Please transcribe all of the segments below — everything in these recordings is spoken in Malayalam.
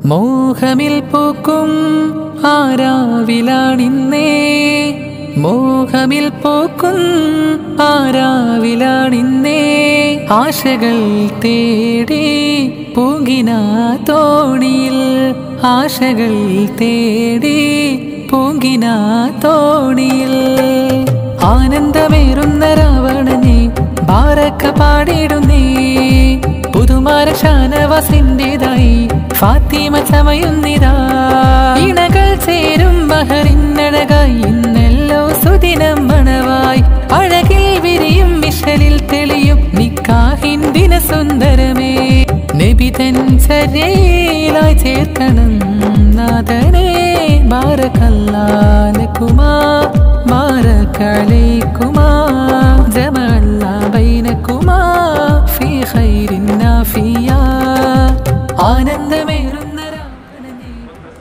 മോഹമിൽ പൂക്കും ആരാവിലാണിന്നേ മോഹമിൽ പൂക്കും ആരാവിലാണിന്നേ ആശകൾ തേടി പൂങ്കിന തോണിയിൽ ആശകൾ തേടി പൂങ്കിന തോണിയിൽ ആനന്ദമേറുന്ന രാവണനെ ബാരക്ക പാടിടുന്നേ പുതുമാര ഷാനവാസിൻ്റെതായി ഫാത്തിമ ചമയുന്നിതാ ഇണകൾ ചേരും ബഹറിന്നഴകായി ഇന്നല്ലോ സുദിനം മണവായി അഴകിൽ വിരിയും മിഷലിൽ തെളിയും നിക്കാഹിൻ ദിന സുന്ദരമേ നബിതൻ ചര്യയിലായി ചേർക്കണം നാഥനെ ബാരക്കല്ലാലക്കുമാ ബാരക്കലൈക്കുമാ ജമഅല്ല ബൈനക്കുമാ ഫീ ഖൈരിൻ നാഫിയ ആനന്ദമേറുന്ന രാവണനെ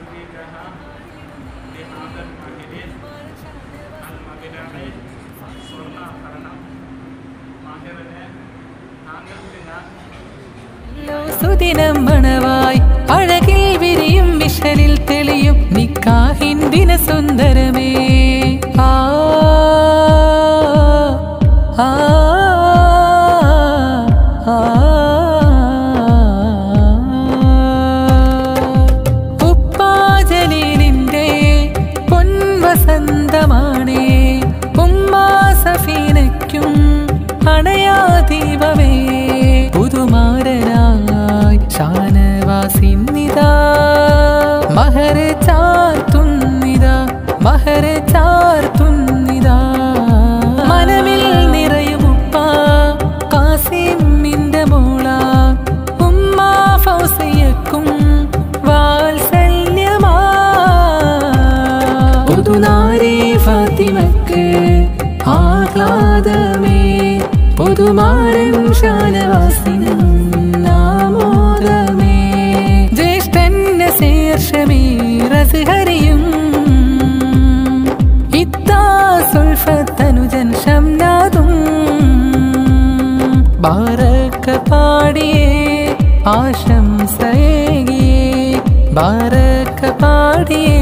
സുദിനം മണവായി അഴകിൽ വിരിയും വിഷലിൽ തെളിയും നിക്കാഹിൻ ദിന സുന്ദരമേ ആ ആ ആ ഉപ്പാജലീലിന്റെ പൊൻവസന്തമാണേ ഉമ്മാ സഫീനയ്ക്കും അണയാ ദീപമേ പുതുമാരനായി ഷാനവാസിന്നിതാ മഹർ ചാർത്തുന്നിതാ മഹർ ചാർത്തുന്നിതാ മനമിൽ നിറയും ഉപ്പ കാസിമിന്റെ മോള ഉമ്മ ഫൗസിയക്കും വാത്സല്യമാ പുതുനാരി ഫാത്തിമക്ക് ആഹ്ലാദമേ പുതുമാരൻ ഷാനവാസിനും നാമോദമേ ജ്യേഷ്ഠന്റെ ശീർഷമീറസുഹരിയും ഇത്താ സുൽഫത്തനുജൻ ഷംനാദും ബാരക്ക പാടിയേ ആശംസയേകിയേ ബാരക്ക പാടിയേ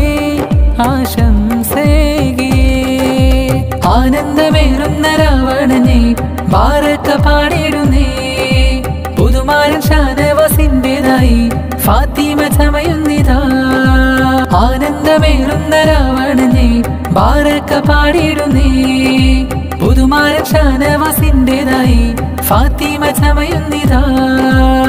ആശംസയേകിയേ ആനന്ദമേറുന്ന രാവണനെ ബാരക്ക പാടിയിടുന്നേ പുതുമാരൻ ഷാനവാസിൻ്റെതായി ഫാത്തിമ ചമയുന്നിതാ ആനന്ദമേറുന്ന രാവണനെ ബാരക്ക പാടിയിടുന്നേ പുതുമാരൻ ഷാനവാസിൻ്റെതായി ഫാത്തിമ ചമയുന്നിതാ